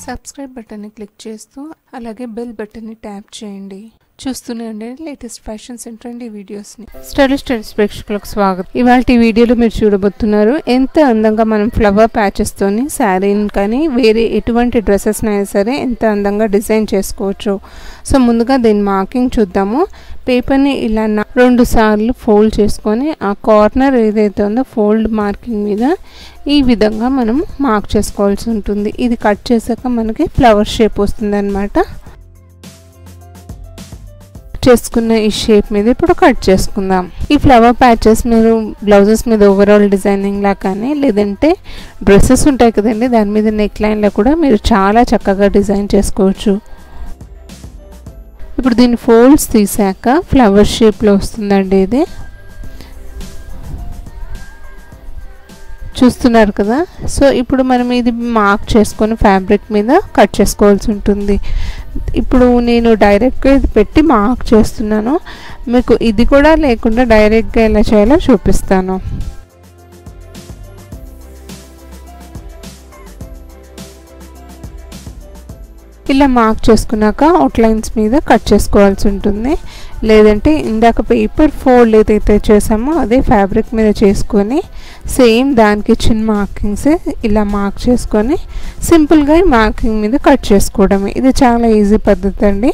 subscribe బటన్ని click చేస్తూ అలాగే బెల్ బటన్ని ట్యాప్ చేయండి చూస్తూనే ఉండండి లేటెస్ట్ ఫ్యాషన్స్ అండ్ ట్రెండీ వీడియోస్ని స్టడీ స్టడీస్ ప్రేక్షకులకు స్వాగతం ఇవాళ ఈ వీడియోలో మీరు చూడబోతున్నారు ఎంత అందంగా మనం ఫ్లవర్ ప్యాచెస్తోని శారీని కానీ వేరే ఎటువంటి డ్రెస్సెస్ అయినా సరే ఎంత అందంగా డిజైన్ చేసుకోవచ్చు సో ముందుగా దీని మార్కింగ్ చూద్దాము పేపర్ని ఇలా నా- రెండు సార్లు ఫోల్డ్ చేసుకొని ఆ కార్నర్ ఏదైతే ఉందో ఫోల్డ్ మార్కింగ్ మీద ఈ విధంగా మనం మార్క్ చేసుకోవాల్సి ఉంటుంది ఇది కట్ చేసాక మనకి ఫ్లవర్ షేప్ వస్తుంది అనమాట చేసుకున్న ఈ షేప్ మీద ఇప్పుడు కట్ చేసుకుందాం ఈ ఫ్లవర్ ప్యాచెస్ మీరు బ్లౌజెస్ మీద ఓవరాల్ డిజైనింగ్ లా కానీ లేదంటే డ్రెస్సెస్ ఉంటాయి కదండి దాని మీద నెక్ లైన్లో కూడా మీరు చాలా చక్కగా డిజైన్ చేసుకోవచ్చు ఇప్పుడు దీని ఫోల్డ్స్ తీసాక ఫ్లవర్ షేప్లో వస్తుందండి ఇది చూస్తున్నారు కదా సో ఇప్పుడు మనం ఇది మార్క్ చేసుకొని ఫ్యాబ్రిక్ మీద కట్ చేసుకోవాల్సి ఉంటుంది ఇప్పుడు నేను డైరెక్ట్గా ఇది పెట్టి మార్క్ చేస్తున్నాను మీకు ఇది కూడా లేకుండా డైరెక్ట్గా ఎలా చేయాలో చూపిస్తాను ఇలా మార్క్ చేసుకున్నాక అవుట్లైన్స్ మీద కట్ చేసుకోవాల్సి ఉంటుంది లేదంటే ఇందాక పేపర్ ఫోల్డ్ ఏదైతే చేసామో అదే ఫ్యాబ్రిక్ మీద చేసుకొని సేమ్ దానికి చిన్న మార్కింగ్స్ ఇలా మార్క్ చేసుకొని సింపుల్గా ఈ మార్కింగ్ మీద కట్ చేసుకోవడమే ఇది చాలా ఈజీ పద్ధతి అండి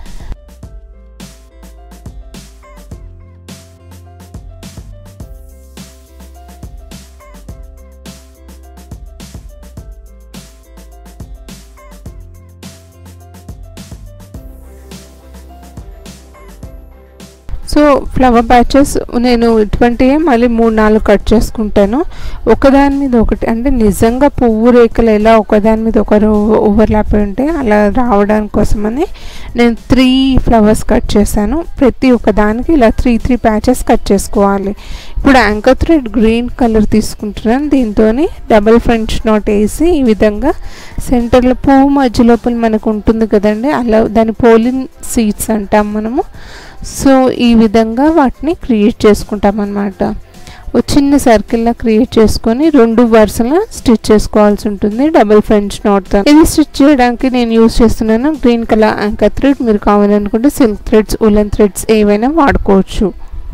సో ఫ్లవర్ ప్యాచెస్ నేను ఇటువంటివి మళ్ళీ మూడు నాలుగు కట్ చేసుకుంటాను ఒకదాని మీద ఒకటి అంటే నిజంగా పువ్వు రేఖలు ఎలా ఒకదాని మీద ఒకరు ఓవర్లాప్ ఉంటే అలా రావడానికి కోసమని నేను త్రీ ఫ్లవర్స్ కట్ చేశాను ప్రతి ఒక్కదానికి ఇలా త్రీ త్రీ ప్యాచెస్ కట్ చేసుకోవాలి ఇప్పుడు యాంకర్ థ్రెడ్ గ్రీన్ కలర్ తీసుకుంటున్నాను దీంతో డబల్ ఫ్రెంచ్ నాట్ వేసి ఈ విధంగా సెంటర్లో పువ్వు మధ్య లోపల మనకు ఉంటుంది కదండి అలా దాని పోలిన్ సీడ్స్ అంటాం మనము సో ఈ విధంగా వాటిని క్రియేట్ చేసుకుంటాం అనమాట ఒక చిన్న సర్కిల్లా క్రియేట్ చేసుకొని రెండు వరుసల స్టిచ్ చేసుకోవాల్సి ఉంటుంది డబుల్ ఫ్రెంచ్ నాట్ ఇది స్టిచ్ చేయడానికి నేను యూస్ చేస్తున్నాను గ్రీన్ కలర్ యాంకర్ థ్రెడ్ మీరు కావాలనుకుంటే సిల్క్ థ్రెడ్స్ ఉలన్ థ్రెడ్స్ ఏవైనా వాడుకోవచ్చు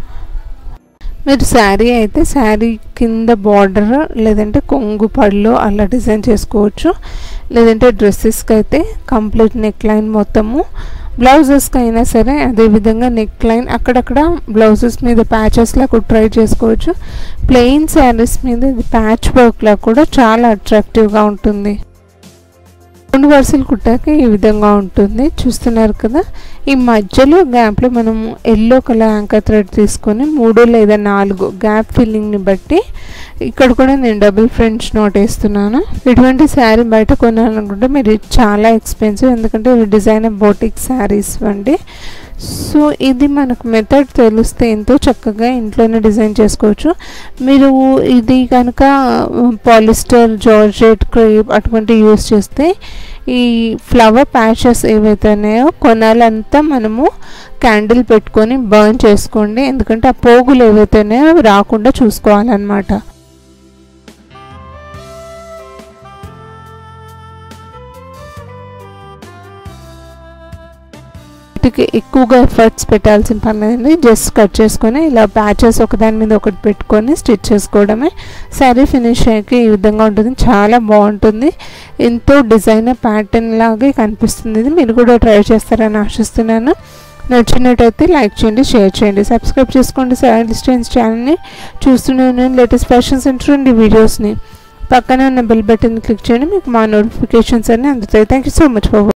మీరు శారీ అయితే శారీ కింద బార్డర్ లేదంటే కొంగు పళ్ళు అలా డిజైన్ చేసుకోవచ్చు లేదంటే డ్రెస్సెస్కి అయితే కంప్లీట్ నెక్ లైన్ మొత్తము బ్లౌజెస్కి అయినా సరే అదేవిధంగా నెక్ లైన్ అక్కడక్కడ బ్లౌజెస్ మీద ప్యాచెస్లా కూడా ట్రై చేసుకోవచ్చు ప్లెయిన్ శారీస్ మీద ఇది ప్యాచ్ వర్క్లా కూడా చాలా అట్రాక్టివ్గా ఉంటుంది రెండు వరుసలు కుట్టాక ఈ విధంగా ఉంటుంది చూస్తున్నారు కదా ఈ మధ్యలో గ్యాప్లో మనం ఎల్లో కలర్ యాంకర్ థ్రెడ్ తీసుకొని మూడు లేదా నాలుగు గ్యాప్ ఫిల్లింగ్ని బట్టి ఇక్కడ కూడా నేను డబుల్ ఫ్రెంచ్ నోట్ వేస్తున్నాను ఇటువంటి శారీ బయట కొనాలనుకుంటే మీరు ఇది చాలా ఎక్స్పెన్సివ్ ఎందుకంటే ఇవి డిజైనర్ బోటిక్ శారీస్ అండి సో ఇది మనకు మెథడ్ తెలిస్తే ఎంతో చక్కగా ఇంట్లోనే డిజైన్ చేసుకోవచ్చు మీరు ఇది కనుక పాలిస్టర్ జార్జెట్ క్రేప్ అటువంటి యూస్ చేస్తే ఈ ఫ్లవర్ ప్యాచెస్ ఏవైతే ఉన్నాయో కొనాలంతా మనము క్యాండిల్ పెట్టుకొని బర్న్ చేసుకోండి ఎందుకంటే ఆ పోగులు ఏవైతే ఉన్నాయో అవి రాకుండా చూసుకోవాలన్నమాట వీటికి ఎక్కువగా ఎఫర్ట్స్ పెట్టాల్సిన పని లేదండి జస్ట్ కట్ చేసుకొని ఇలా ప్యాచెస్ ఒకదాని మీద ఒకటి పెట్టుకొని స్టిచ్ చేసుకోవడమే శారీ ఫినిష్ అయ్యాక ఈ విధంగా ఉంటుంది చాలా బాగుంటుంది ఎంతో డిజైనర్ ప్యాటర్న్ లాగే కనిపిస్తుంది ఇది మీరు కూడా ట్రై చేస్తారని ఆశిస్తున్నాను నచ్చినట్టయితే లైక్ చేయండి షేర్ చేయండి సబ్స్క్రైబ్ చేసుకోండి డిస్టెన్స్ ఛానల్ని చూస్తూనే ఉన్నాను లేటెస్ట్ ఫ్యాషన్స్ అండ్ ట్రెండీ వీడియోస్ని పక్కనే ఉన్న బెల్ బటన్ క్లిక్ చేయండి మీకు మా నోటిఫికేషన్స్ అన్నీ అందుతాయి thank you so much for